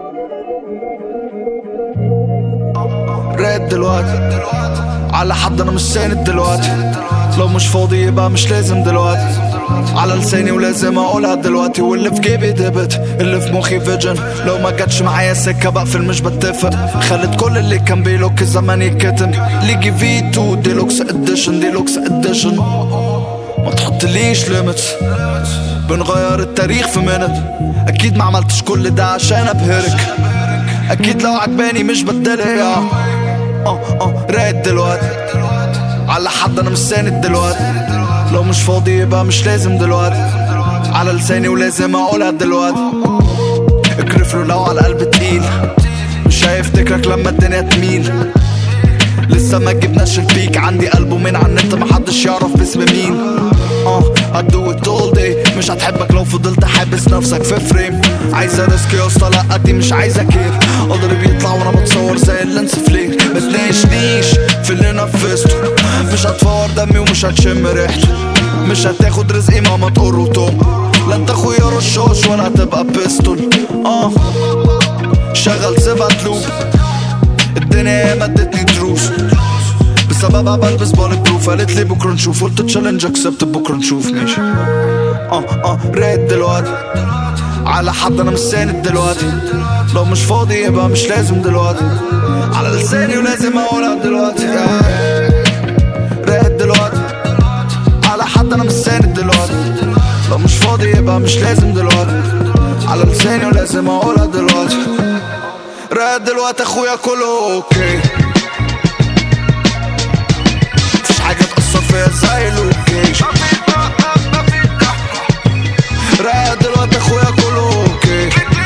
راد دلوقتي على حد انا مش ساند دلوقتي لو مش فاضي يبقى مش لازم دلوقتي على لساني ولازم اقولها دلوقتي واللي في جيبي دبت اللي في مخي فيجن لو ما جاتش معايا سكه بقفل مش بتفق خلت كل اللي كان بيلوك الزمان يتكتم ليجي فيتو ديلوكس اديشن ديلوكس اديشن ما تحطليش ليميتس بنغير التاريخ في منت اكيد ما عملتش كل ده عشان ابهرك اكيد لو عجباني مش بدلها يا اه اه راقد دلوقتي على حد انا مش ساند دلوقتي لو مش فاضي يبقى مش لازم دلوقتي على لساني ولازم اقولها دلوقتي اكرف له لو على القلب تقيل مش هيفتكرك لما الدنيا تميل لسه ما جبناش البيك عندي ألبومين على النت محدش يعرف باسم مين اه هدو ات اول داي مش هتحبك لو فضلت حابس نفسك في فريم عايزة ريسك يا اسطى لا دي مش عايزة كيف اضرب يطلع وانا بتصور زي اللينس فلير ما تناقشنيش في اللي نفذته مش هتفور دمي ومش هتشم ريحته مش هتاخد رزقي ماما تقر وتوم لا انت اخويا رشاش ولا هتبقى بيستول اه شغل سبعة لوب الدنيا ما ادتني دروس بسببها بلبس بالك بروف قالت لي بكره نشوف قلت تشالنج اكسبت بكره نشوف ماشي اه اه ريت دلوقتي على حد انا مش ساند دلوقتي لو مش فاضي يبقى مش لازم دلوقتي على لساني ولازم اقولها دلوقتي ريت دلوقتي على حد انا مش ساند دلوقتي لو مش فاضي يبقى مش لازم دلوقتي على لساني ولازم اقولها دلوقتي راد دلوقتي اخويا كله اوكي مفيش حاجة تأثر فيا زي اللوكيشن راد دلوقتي اخويا كله اوكي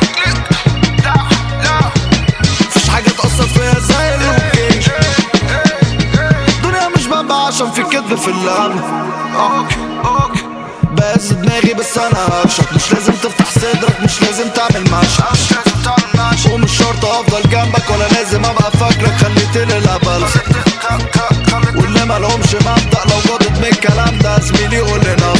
مفيش حاجة تأثر فيا زي اللوكيشن الدنيا مش بابا عشان في كذب في اللعب اوكي اوكي بس دماغي بس انا هرشك مش لازم تفتح صدرك مش لازم تعمل مشهد مش لازم تعمل مشهد ومش شرط افضل جنبك ولا لازم ابقى فاكرك خليتني الهبل واللي مالهمش مبدأ لو جادت من الكلام ده زميلي قول لنا